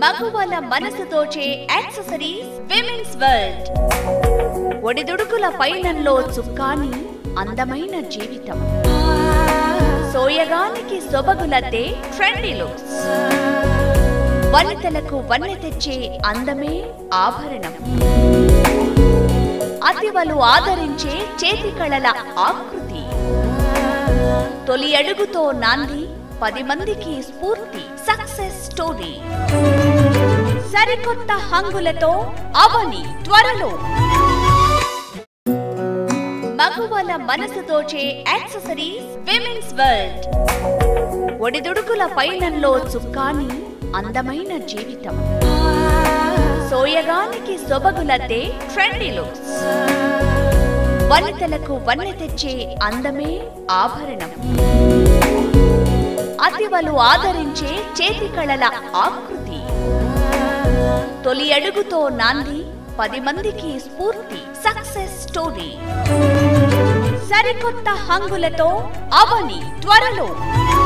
మగువల మనసు దోచే యాక్సెసరీస్ విమెన్స్ వరల్డ్ ఒడిదుడుకుల పైనంలో చుక్కాని అందమైన జీవితం సోయగానికి సొబగులతే ట్రెండీ లుక్స్ వనితలకు వన్నె తెచ్చే అందమే ఆభరణం అతివలు ఆదరించే చేతి కళల ఆకృతి తొలి అడుగుతో నాంది పది మందికి స్ఫూర్తి సక్సెస్ స్టోరీ సరికొత్త హంగులతో అవని త్వరలో మగువల మనసు దోచే యాక్సెసరీస్ విమెన్స్ వరల్డ్ ఒడిదుడుకుల పైనంలో చుక్కాని అందమైన జీవితం సోయగానికి సొబగులతే ట్రెండీ లుక్స్ వనితలకు వన్నె తెచ్చే అందమే ఆభరణం అతివలు ఆదరించే చేతి కళల ఆకృతి తొలి అడుగుతో నాంది పది మందికి స్ఫూర్తి సక్సెస్ స్టోరీ సరికొత్త హంగులతో అవని త్వరలో